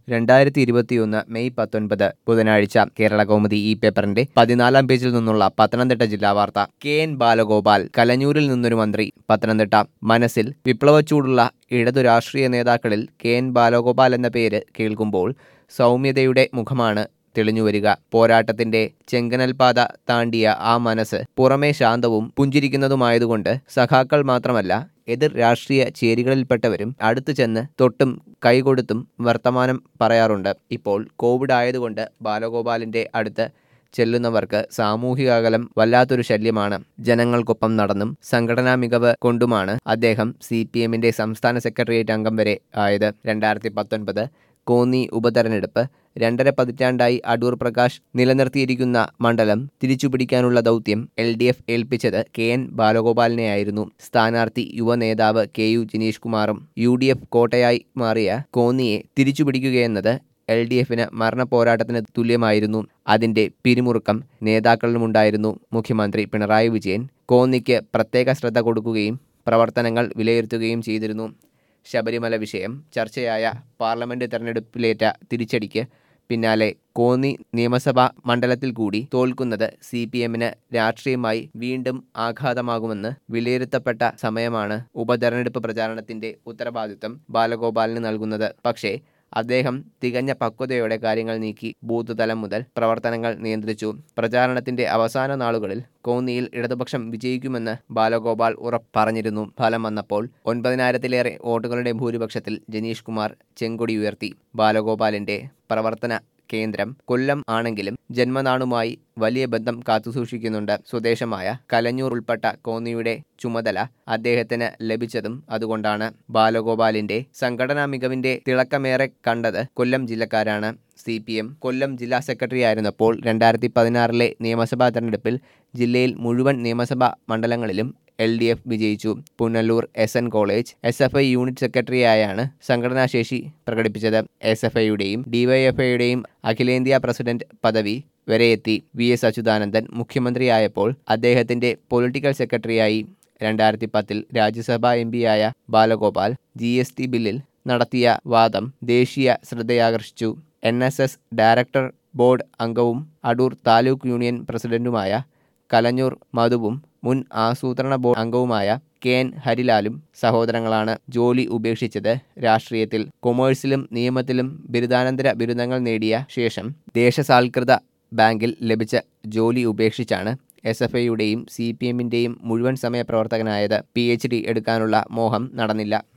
രണ്ടായിരത്തി ഇരുപത്തിയൊന്ന് മെയ് പത്തൊൻപത് ബുധനാഴ്ച കേരള കൗമുദി ഈ പേപ്പറിന്റെ പതിനാലാം പേജിൽ നിന്നുള്ള പത്തനംതിട്ട ജില്ലാ വാർത്ത കെ എൻ ബാലഗോപാൽ കലഞ്ഞൂരിൽ നിന്നൊരു മന്ത്രി പത്തനംതിട്ട മനസ്സിൽ വിപ്ലവച്ചൂടുള്ള ഇടതു രാഷ്ട്രീയ നേതാക്കളിൽ കെ എൻ ബാലഗോപാൽ എന്ന പേര് കേൾക്കുമ്പോൾ സൗമ്യതയുടെ മുഖമാണ് തെളിഞ്ഞുവരിക പോരാട്ടത്തിന്റെ ചെങ്കനൽപാത താണ്ടിയ ആ മനസ്സ് പുറമേ ശാന്തവും പുഞ്ചിരിക്കുന്നതുമായതുകൊണ്ട് സഖാക്കൾ മാത്രമല്ല എതിർ രാഷ്ട്രീയ ചേരികളിൽപ്പെട്ടവരും അടുത്തു ചെന്ന് തൊട്ടും കൈകൊടുത്തും വർത്തമാനം പറയാറുണ്ട് ഇപ്പോൾ കോവിഡ് ആയതുകൊണ്ട് ബാലഗോപാലിന്റെ അടുത്ത് ചെല്ലുന്നവർക്ക് സാമൂഹിക അകലം വല്ലാത്തൊരു ശല്യമാണ് ജനങ്ങൾക്കൊപ്പം നടന്നും സംഘടനാ മികവ് കൊണ്ടുമാണ് അദ്ദേഹം സി പി എമ്മിന്റെ സംസ്ഥാന സെക്രട്ടേറിയറ്റ് അംഗം വരെ ആയത് രണ്ടായിരത്തി പത്തൊൻപത് കോന്നി ഉപതെരഞ്ഞെടുപ്പ് രണ്ടര പതിറ്റാണ്ടായി അടൂർ പ്രകാശ് നിലനിർത്തിയിരിക്കുന്ന മണ്ഡലം തിരിച്ചുപിടിക്കാനുള്ള ദൗത്യം എൽ ഡി എഫ് ഏൽപ്പിച്ചത് കെ എൻ ബാലഗോപാലിനെയായിരുന്നു സ്ഥാനാർത്ഥി യുവ നേതാവ് കെ യു ജിനീഷ് കുമാറും യു ഡി എഫ് കോട്ടയായി മാറിയ കോന്നിയെ തിരിച്ചുപിടിക്കുകയെന്നത് എൽ ഡി എഫിന് മരണ പോരാട്ടത്തിന് തുല്യമായിരുന്നു അതിന്റെ പിരിമുറുക്കം നേതാക്കളിലുമുണ്ടായിരുന്നു മുഖ്യമന്ത്രി പിണറായി വിജയൻ കോന്നിക്ക് പ്രത്യേക ശ്രദ്ധ കൊടുക്കുകയും പ്രവർത്തനങ്ങൾ വിലയിരുത്തുകയും ചെയ്തിരുന്നു ശബരിമല വിഷയം ചർച്ചയായ പാർലമെന്റ് തെരഞ്ഞെടുപ്പിലേറ്റ തിരിച്ചടിക്ക് പിന്നാലെ കോന്നി നിയമസഭാ മണ്ഡലത്തിൽ കൂടി തോൽക്കുന്നത് സി പി എമ്മിന് രാഷ്ട്രീയമായി വീണ്ടും ആഘാതമാകുമെന്ന് വിലയിരുത്തപ്പെട്ട സമയമാണ് ഉപതെരഞ്ഞെടുപ്പ് പ്രചാരണത്തിന്റെ ഉത്തരവാദിത്വം ബാലഗോപാലിന് നൽകുന്നത് പക്ഷേ അദ്ദേഹം തികഞ്ഞ പക്വതയോടെ കാര്യങ്ങൾ നീക്കി ബൂത്ത് തലം മുതൽ പ്രവർത്തനങ്ങൾ നിയന്ത്രിച്ചു പ്രചാരണത്തിന്റെ അവസാന നാളുകളിൽ കോന്നിയിൽ ഇടതുപക്ഷം വിജയിക്കുമെന്ന് ബാലഗോപാൽ ഉറപ്പ് പറഞ്ഞിരുന്നു ഫലം വന്നപ്പോൾ ഒൻപതിനായിരത്തിലേറെ വോട്ടുകളുടെ ഭൂരിപക്ഷത്തിൽ ജനീഷ് കുമാർ ചെങ്കൊടി ഉയർത്തി ബാലഗോപാലിന്റെ പ്രവർത്തന കേന്ദ്രം കൊല്ലം ആണെങ്കിലും ജന്മനാടുമായി വലിയ ബന്ധം കാത്തുസൂക്ഷിക്കുന്നുണ്ട് സ്വദേശമായ കലഞ്ഞൂർ ഉൾപ്പെട്ട കോന്നിയുടെ ചുമതല അദ്ദേഹത്തിന് ലഭിച്ചതും അതുകൊണ്ടാണ് ബാലഗോപാലിന്റെ സംഘടനാ മികവിന്റെ തിളക്കമേറെ കണ്ടത് കൊല്ലം ജില്ലക്കാരാണ് സി പി എം കൊല്ലം ജില്ലാ സെക്രട്ടറി ആയിരുന്നപ്പോൾ രണ്ടായിരത്തി പതിനാറിലെ നിയമസഭാ തെരഞ്ഞെടുപ്പിൽ ജില്ലയിൽ മുഴുവൻ നിയമസഭാ മണ്ഡലങ്ങളിലും എൽ ഡി എഫ് വിജയിച്ചു Punalur S N college S F I unit സെക്രട്ടറിയായാണ് സംഘടനാശേഷി പ്രകടിപ്പിച്ചത് എസ് എഫ് ഐയുടെയും ഡിവൈഎഫ്ഐയുടെയും അഖിലേന്ത്യാ പ്രസിഡന്റ് പദവി വരെയെത്തി വി എസ് അച്യുതാനന്ദൻ മുഖ്യമന്ത്രിയായപ്പോൾ അദ്ദേഹത്തിന്റെ പൊളിറ്റിക്കൽ സെക്രട്ടറിയായി രണ്ടായിരത്തി പത്തിൽ രാജ്യസഭാ എം പിയായ ബാലഗോപാൽ ജി എസ് ടി ബില്ലിൽ നടത്തിയ വാദം ദേശീയ ശ്രദ്ധയാകർഷിച്ചു N S S director board അംഗവും അടൂർ താലൂക്ക് യൂണിയൻ പ്രസിഡന്റുമായ കലഞ്ഞൂർ മധുവും മുൻ ആസൂത്രണ ബോർഡ് അംഗവുമായ കെ എൻ ഹരിലാലും സഹോദരങ്ങളാണ് ജോലി ഉപേക്ഷിച്ചത് രാഷ്ട്രീയത്തിൽ കൊമേഴ്സിലും നിയമത്തിലും ബിരുദാനന്തര ബിരുദങ്ങൾ നേടിയ ശേഷം ദേശസാൽകൃത ബാങ്കിൽ ലഭിച്ച ജോലി ഉപേക്ഷിച്ചാണ് എസ് എഫ് ഐയുടെയും സി പി എമ്മിൻ്റെയും മുഴുവൻ സമയ പ്രവർത്തകനായത് പി എച്ച് ഡി എടുക്കാനുള്ള മോഹം നടന്നില്ല